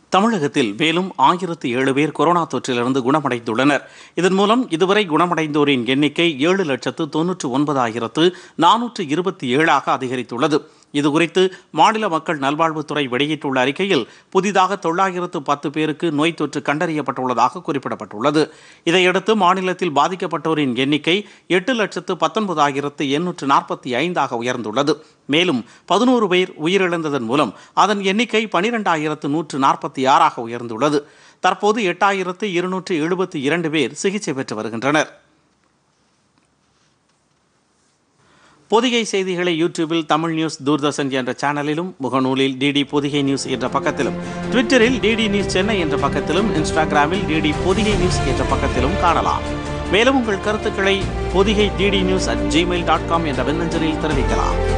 தமிழகத்தில் மேலும் ஆயிரத்து ஏழு பேர் கொரோனா தொற்றிலிருந்து குணமடைந்துள்ளனர் இதன் மூலம் இதுவரை குணமடைந்தோரின் எண்ணிக்கை ஏழு லட்சத்து தொன்னூற்று ஒன்பதாயிரத்து நானூற்று இருபத்தி ஏழாக அதிகரித்துள்ளது இதுகுறித்து மாநில மக்கள் நல்வாழ்வுத்துறை வெளியிட்டுள்ள அறிக்கையில் புதிதாக தொள்ளாயிரத்து பத்து பேருக்கு நோய் தொற்று கண்டறியப்பட்டுள்ளதாக குறிப்பிடப்பட்டுள்ளது இதையடுத்து மாநிலத்தில் பாதிக்கப்பட்டோரின் எண்ணிக்கை எட்டு லட்சத்து பத்தொன்பதாயிரத்து எண்ணூற்று நாற்பத்தி ஐந்தாக உயர்ந்துள்ளது மேலும் பதினோரு பேர் உயிரிழந்ததன் மூலம் அதன் எண்ணிக்கை பனிரெண்டாயிரத்து நூற்று நாற்பத்தி ஆறாக உயர்ந்துள்ளது தற்போது எட்டாயிரத்து இருநூற்று எழுபத்தி இரண்டு பேர் சிகிச்சை பெற்று வருகின்றனர் பொதிகை செய்திகளை யூடியூபில் தமிழ் நியூஸ் தூர்தர்ஷன் என்ற சேனலிலும் முகநூலில் டிடி பொதிகை நியூஸ் என்ற பக்கத்திலும் ட்விட்டரில் டிடி நியூஸ் சென்னை என்ற பக்கத்திலும் இன்ஸ்டாகிராமில் டிடி பொதிகை நியூஸ் என்ற பக்கத்திலும் காணலாம் மேலும் உங்கள் கருத்துக்களை Podhigai DD news at Gmail dot com என்ற மின்னஞ்சலில் தெரிவிக்கலாம்